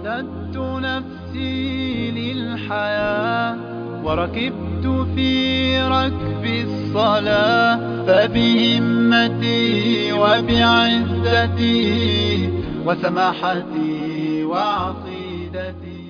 أعددت نفسي للحياة وركبت في ركب الصلاة فبهمتي وبعزتي وسماحتي وعقيدتي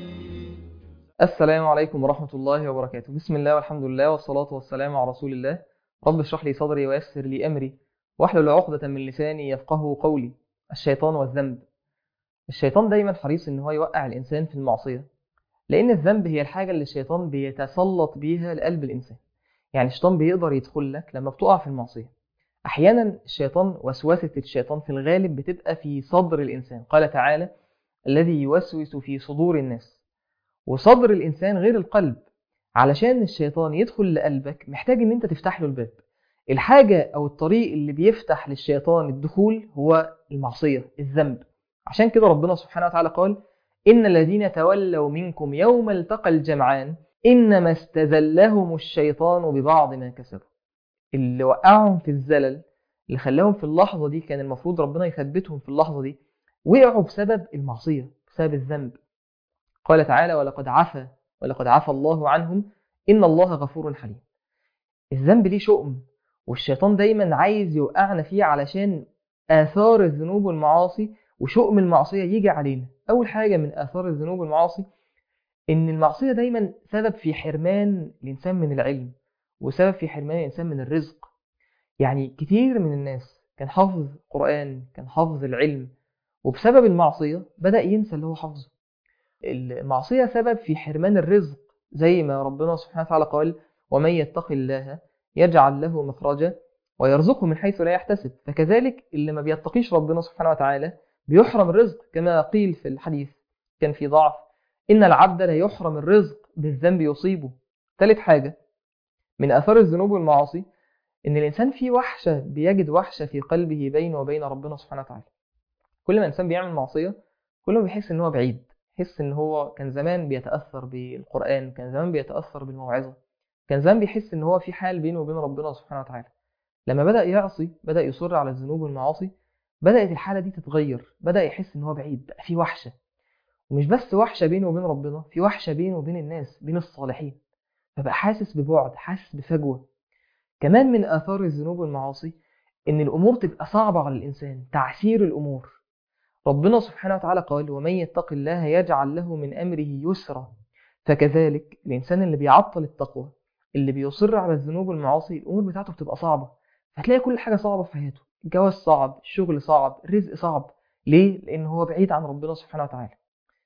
السلام عليكم ورحمة الله وبركاته بسم الله والحمد لله والصلاة والسلام على رسول الله رب اشرح لي صدري ويسر لي أمري واحلل عقدة من لساني يفقه قولي الشيطان والذنب الشيطان دايما حريص ان هو يوقع الإنسان في المعصية لأن الذنب هي الحاجة اللي الشيطان بيتسلط بيها لقلب الإنسان يعني الشيطان بيقدر يدخل لك لما بتقع في المعصية أحيانا الشيطان وسوسة الشيطان في الغالب بتبقى في صدر الإنسان قال تعالى الذي يوسوس في صدور الناس وصدر الإنسان غير القلب علشان الشيطان يدخل لقلبك محتاج ان انت تفتح له الباب الحاجة او الطريق اللي بيفتح للشيطان الدخول هو المعصية الذنب عشان كده ربنا سبحانه وتعالى قال إن الذين تولوا منكم يوم التقى الجمعان إنما استزلهم الشيطان ببعض ما كسبوا اللي وقعهم في الزلل اللي خلاهم في اللحظة دي كان المفروض ربنا يثبتهم في اللحظة دي وقعوا بسبب المعصية بسبب الذنب قال تعالى ولقد عفا ولقد عفى الله عنهم إن الله غفور حليم الذنب ليه شؤم والشيطان دايما عايز يوقعنا فيه علشان آثار الذنوب والمعاصي وشؤم المعصية يجي علينا أول حاجة من آثار الذنوب والمعاصي إن المعصية دايما سبب في حرمان الإنسان من العلم وسبب في حرمان الإنسان من الرزق يعني كتير من الناس كان حافظ قرآن كان حافظ العلم وبسبب المعصية بدأ ينسى اللي هو حافظه المعصية سبب في حرمان الرزق زي ما ربنا سبحانه وتعالى قال ومن يتق الله يجعل له مخرجا ويرزقه من حيث لا يحتسب فكذلك اللي ما بيتقيش ربنا سبحانه وتعالى بيحرم الرزق كما قيل في الحديث كان في ضعف إن العبد لا يحرم الرزق بالذنب يصيبه ثالث حاجة من آثار الذنوب والمعاصي إن الإنسان فيه وحشة بيجد وحشة في قلبه بينه وبين ربنا سبحانه وتعالى كل ما الإنسان بيعمل معصية كل ما بيحس إن هو بعيد يحس إن هو كان زمان بيتأثر بالقرآن كان زمان بيتأثر بالموعظة كان زمان بيحس إن هو في حال بينه وبين ربنا سبحانه وتعالى لما بدأ يعصي بدأ يصر على الذنوب والمعاصي بدأت الحالة دي تتغير بدأ يحس إن هو بعيد بقى في وحشة ومش بس وحشة بينه وبين ربنا في وحشة بينه وبين الناس بين الصالحين فبقى حاسس ببعد حاسس بفجوة كمان من آثار الذنوب والمعاصي إن الأمور تبقى صعبة على الإنسان تعسير الأمور ربنا سبحانه وتعالى قال ومن يتق الله يجعل له من أمره يسرا فكذلك الإنسان اللي بيعطل التقوى اللي بيصر على الذنوب والمعاصي الأمور بتاعته بتبقى صعبة فتلاقي كل حاجة صعبة في حياته الجواز صعب الشغل صعب الرزق صعب ليه؟ لأن هو بعيد عن ربنا سبحانه وتعالى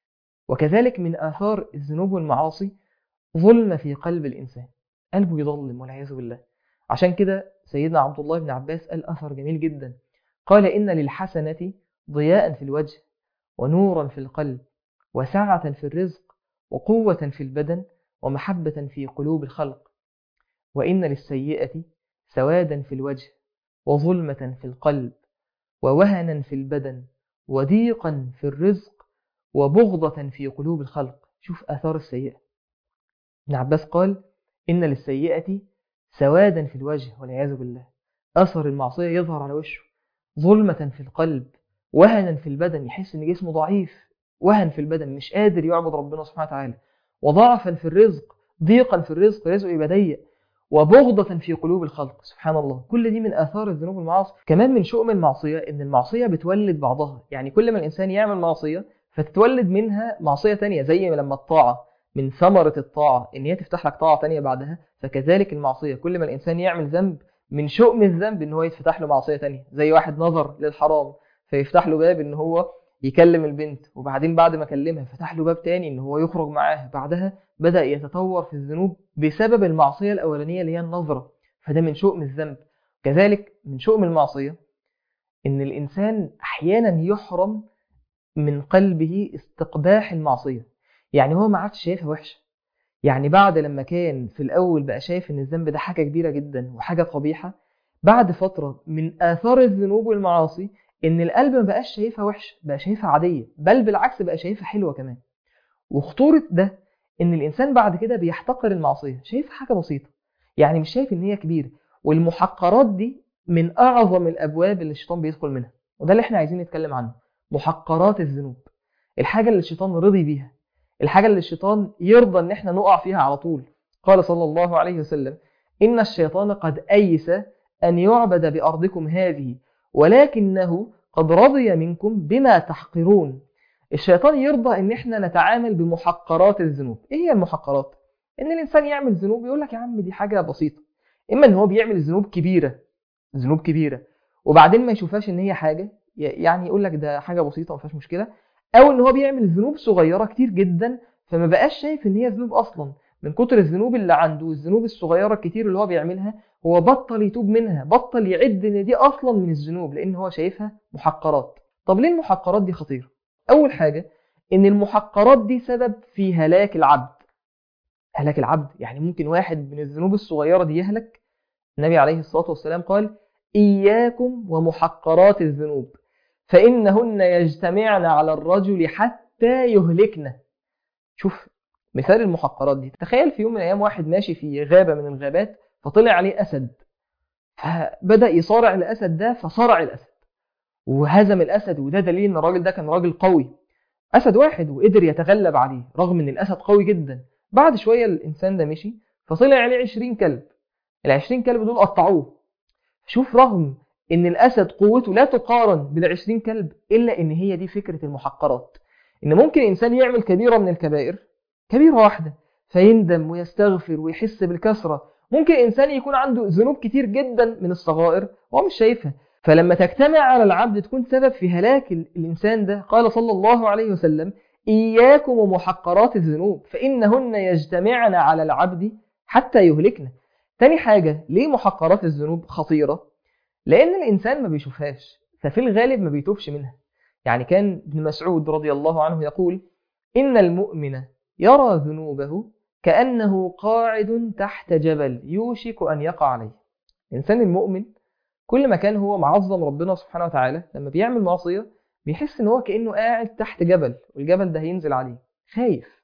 وكذلك من آثار الذنوب والمعاصي ظلم في قلب الإنسان قلبه يظلم والعياذ بالله عشان كده سيدنا عبد الله بن عباس قال أثر جميل جدا قال إن للحسنة ضياء في الوجه ونورا في القلب وسعة في الرزق وقوة في البدن ومحبة في قلوب الخلق وإن للسيئة سوادا في الوجه وظلمة في القلب ووهنا في البدن وضيقا في الرزق وبغضة في قلوب الخلق شوف آثار السيئة ابن عباس قال إن للسيئة سوادا في الوجه والعياذ بالله أثر المعصية يظهر على وشه ظلمة في القلب وهنا في البدن يحس إن جسمه ضعيف وهن في البدن مش قادر يعبد ربنا سبحانه وتعالى وضعفا في الرزق ضيقا في الرزق رزقه يبقى ضيق وبغضة في قلوب الخلق سبحان الله كل دي من آثار الذنوب والمعاصي كمان من شؤم المعصية إن المعصية بتولد بعضها يعني كل ما الإنسان يعمل معصية فتتولد منها معصية تانية زي لما الطاعة من ثمرة الطاعة إن هي تفتح لك طاعة تانية بعدها فكذلك المعصية كل ما الإنسان يعمل ذنب من شؤم الذنب إن هو يتفتح له معصية تانية زي واحد نظر للحرام فيفتح له باب إن هو يكلم البنت وبعدين بعد ما كلمها فتح له باب تاني إن هو يخرج معاها بعدها بدأ يتطور في الذنوب بسبب المعصية الأولانية اللي هي النظرة فده من شؤم الذنب كذلك من شؤم المعصية إن الإنسان أحيانا يحرم من قلبه استقباح المعصية يعني هو ما عادش شايفها وحشة يعني بعد لما كان في الأول بقى شايف إن الذنب ده حاجة كبيرة جدا وحاجة قبيحة بعد فترة من آثار الذنوب والمعاصي إن القلب ما بقاش شايفها وحشة بقى شايفها عادية بل بالعكس بقى شايفها حلوة كمان وخطورة ده إن الإنسان بعد كده بيحتقر المعصية شايفها حاجة بسيطة يعني مش شايف إن هي كبيرة والمحقرات دي من أعظم الأبواب اللي الشيطان بيدخل منها وده اللي احنا عايزين نتكلم عنه محقرات الذنوب الحاجة اللي الشيطان رضي بيها الحاجة اللي الشيطان يرضى ان احنا نقع فيها على طول قال صلى الله عليه وسلم إن الشيطان قد أيس أن يعبد بأرضكم هذه ولكنه قد رضي منكم بما تحقرون الشيطان يرضى ان احنا نتعامل بمحقرات الذنوب ايه هي المحقرات ان الانسان يعمل ذنوب يقول لك يا عم دي حاجه بسيطه اما ان هو بيعمل ذنوب كبيره ذنوب كبيره وبعدين ما يشوفهاش ان هي حاجه يعني يقول لك ده حاجه بسيطه ما فيهاش مشكله او ان هو بيعمل ذنوب صغيره كتير جدا فما بقاش شايف ان هي ذنوب اصلا من كتر الذنوب اللي عنده والذنوب الصغيره الكتير اللي هو بيعملها هو بطل يتوب منها بطل يعد ان دي اصلا من الذنوب لان هو شايفها محقرات طب ليه المحقرات دي خطيره اول حاجه ان المحقرات دي سبب في هلاك العبد هلاك العبد يعني ممكن واحد من الذنوب الصغيره دي يهلك النبي عليه الصلاه والسلام قال اياكم ومحقرات الذنوب فانهن يجتمعن على الرجل حتى يهلكن شوف مثال المحقرات دي تخيل في يوم من الايام واحد ماشي في غابه من الغابات فطلع عليه اسد فبدا يصارع الاسد ده فصارع الاسد وهزم الاسد وده دليل ان الراجل ده كان راجل قوي اسد واحد وقدر يتغلب عليه رغم ان الاسد قوي جدا بعد شويه الانسان ده مشي فطلع عليه 20 كلب ال 20 كلب دول قطعوه شوف رغم ان الاسد قوته لا تقارن بال 20 كلب الا ان هي دي فكره المحقرات ان ممكن انسان يعمل كبيره من الكبائر كبيره واحده فيندم ويستغفر ويحس بالكسره ممكن انسان يكون عنده ذنوب كتير جدا من الصغائر وهو مش شايفها فلما تجتمع على العبد تكون سبب في هلاك الإنسان ده قال صلى الله عليه وسلم إياكم ومحقرات الذنوب فإنهن يجتمعن على العبد حتى يهلكنا تاني حاجة ليه محقرات الذنوب خطيرة لأن الإنسان ما بيشوفهاش ففي الغالب ما بيتوبش منها يعني كان ابن مسعود رضي الله عنه يقول إن المؤمن يرى ذنوبه كأنه قاعد تحت جبل يوشك أن يقع عليه الإنسان المؤمن كل ما كان هو معظم ربنا سبحانه وتعالى لما بيعمل معصية بيحس ان هو كأنه قاعد تحت جبل والجبل ده هينزل عليه خايف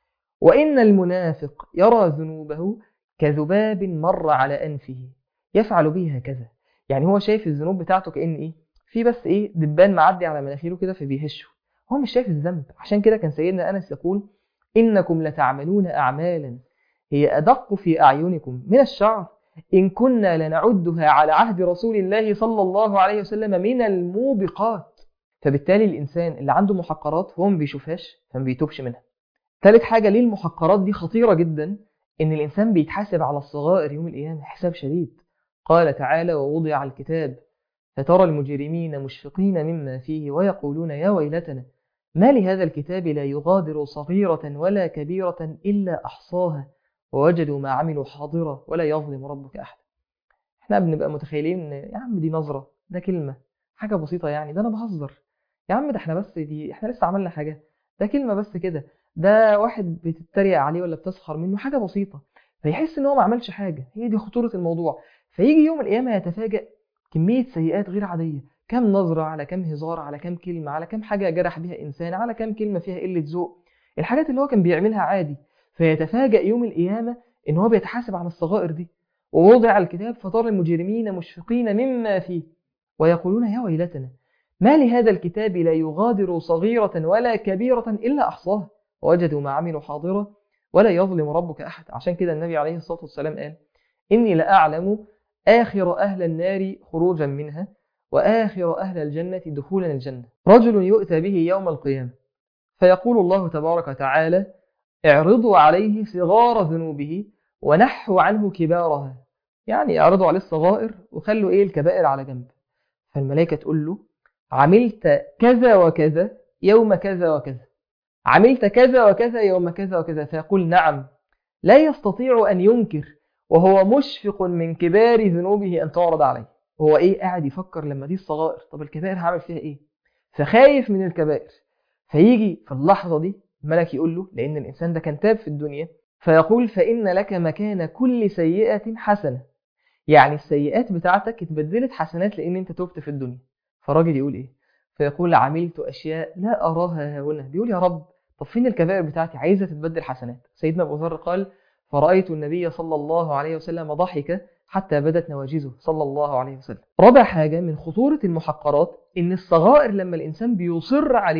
وإن المنافق يرى ذنوبه كذباب مر على أنفه يفعل به هكذا يعني هو شايف الذنوب بتاعته كأن إيه في بس إيه دبان معدي على مناخيره كده فبيهشه هو مش شايف الذنب عشان كده كان سيدنا أنس يقول إنكم لتعملون أعمالا هي أدق في أعينكم من الشعر إن كنا لنعدها على عهد رسول الله صلى الله عليه وسلم من الموبقات فبالتالي الإنسان اللي عنده محقرات هو ما بيشوفهاش فما بيتوبش منها ثالث حاجة ليه المحقرات دي خطيرة جدا إن الإنسان بيتحاسب على الصغائر يوم القيامة حساب شديد قال تعالى ووضع الكتاب فترى المجرمين مشفقين مما فيه ويقولون يا ويلتنا ما لهذا الكتاب لا يغادر صغيرة ولا كبيرة إلا أحصاها ووجدوا ما عملوا حاضرة ولا يظلم ربك أحد احنا بنبقى متخيلين ان يا عم دي نظرة ده كلمة حاجة بسيطة يعني ده أنا بهزر يا عم ده احنا بس دي احنا لسه عملنا حاجة ده كلمة بس كده ده واحد بتتريق عليه ولا بتسخر منه حاجة بسيطة فيحس ان هو ما عملش حاجة هي دي خطورة الموضوع فيجي يوم القيامة يتفاجأ كمية سيئات غير عادية كم نظرة على كم هزار على كم كلمة على كم حاجة جرح بيها إنسان على كم كلمة فيها قلة ذوق الحاجات اللي هو كان بيعملها عادي فيتفاجأ يوم القيامة إن هو بيتحاسب على الصغائر دي ووضع الكتاب فترى المجرمين مشفقين مما فيه ويقولون يا ويلتنا ما لهذا الكتاب لا يغادر صغيرة ولا كبيرة إلا أحصاها ووجدوا ما عملوا حاضرة ولا يظلم ربك أحد عشان كده النبي عليه الصلاة والسلام قال إني لأعلم آخر أهل النار خروجا منها وآخر أهل الجنة دخولا الجنة رجل يؤتى به يوم القيامة فيقول الله تبارك وتعالى اعرضوا عليه صغار ذنوبه ونحوا عنه كبارها يعني اعرضوا عليه الصغائر وخلوا ايه الكبائر على جنب فالملائكة تقول له عملت كذا وكذا يوم كذا وكذا عملت كذا وكذا يوم كذا وكذا فيقول نعم لا يستطيع أن ينكر وهو مشفق من كبار ذنوبه أن تعرض عليه هو ايه قاعد يفكر لما دي الصغائر طب الكبائر هعمل فيها ايه فخايف من الكبائر فيجي في اللحظة دي الملك يقول له لأن الإنسان ده كان تاب في الدنيا فيقول فإن لك مكان كل سيئة حسنة يعني السيئات بتاعتك اتبدلت حسنات لأن أنت تبت في الدنيا فالراجل يقول إيه فيقول عملت أشياء لا أراها هنا بيقول يا رب طب فين الكبائر بتاعتي عايزة تتبدل حسنات سيدنا أبو ذر قال فرأيت النبي صلى الله عليه وسلم ضحك حتى بدت نواجذه صلى الله عليه وسلم رابع حاجة من خطورة المحقرات إن الصغائر لما الإنسان بيصر عليها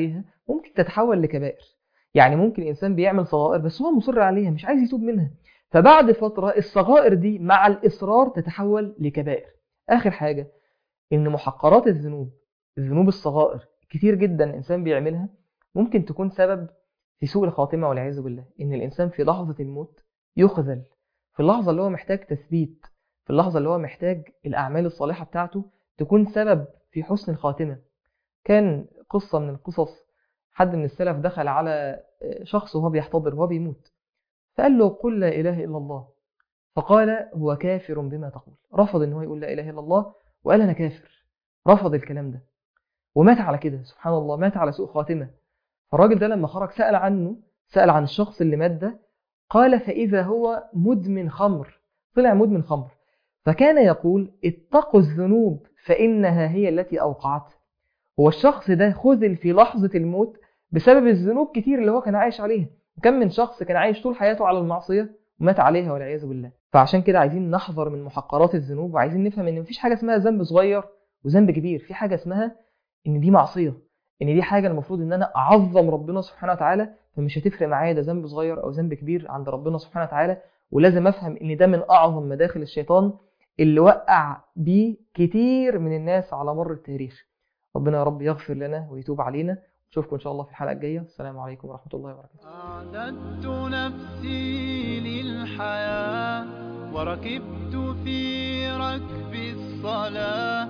ممكن تتحول لكبائر يعني ممكن إنسان بيعمل صغائر بس هو مصر عليها مش عايز يتوب منها فبعد فترة الصغائر دي مع الإصرار تتحول لكبائر آخر حاجة إن محقرات الذنوب الذنوب الصغائر كتير جدا الإنسان بيعملها ممكن تكون سبب في سوء الخاتمة والعياذ بالله إن الإنسان في لحظة الموت يخذل في اللحظة اللي هو محتاج تثبيت في اللحظة اللي هو محتاج الأعمال الصالحة بتاعته تكون سبب في حسن الخاتمة كان قصة من القصص حد من السلف دخل على شخص وهو بيحتضر وهو بيموت فقال له قل لا إله إلا الله فقال هو كافر بما تقول رفض ان هو يقول لا إله إلا الله وقال أنا كافر رفض الكلام ده ومات على كده سبحان الله مات على سوء خاتمة فالراجل ده لما خرج سأل عنه سأل عن الشخص اللي مات ده قال فإذا هو مدمن خمر طلع مدمن خمر فكان يقول اتقوا الذنوب فإنها هي التي أوقعته هو الشخص ده خذل في لحظة الموت بسبب الذنوب كتير اللي هو كان عايش عليها كم من شخص كان عايش طول حياته على المعصية ومات عليها والعياذ بالله فعشان كده عايزين نحذر من محقرات الذنوب وعايزين نفهم ان مفيش حاجة اسمها ذنب صغير وذنب كبير في حاجة اسمها ان دي معصية ان دي حاجة المفروض ان انا اعظم ربنا سبحانه وتعالى فمش هتفرق معايا ده ذنب صغير او ذنب كبير عند ربنا سبحانه وتعالى ولازم افهم ان ده من اعظم مداخل الشيطان اللي وقع بيه كتير من الناس على مر التاريخ ربنا يا رب يغفر لنا ويتوب علينا نشوفكم ان شاء الله في الحلقه الجايه السلام عليكم ورحمه الله وبركاته أعددت نفسي للحياة وركبت في ركب الصلاة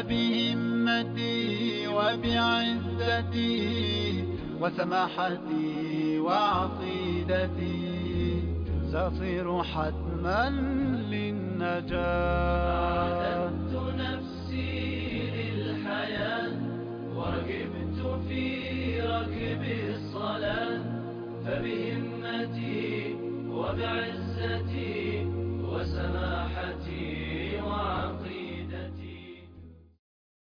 فبهمتي وبعزتي وسماحتي وعقيدتي سأصير حتما للنجاة أعددت نفسي للحياة وركبت في ركب الصلاة فبهمتي وبعزتي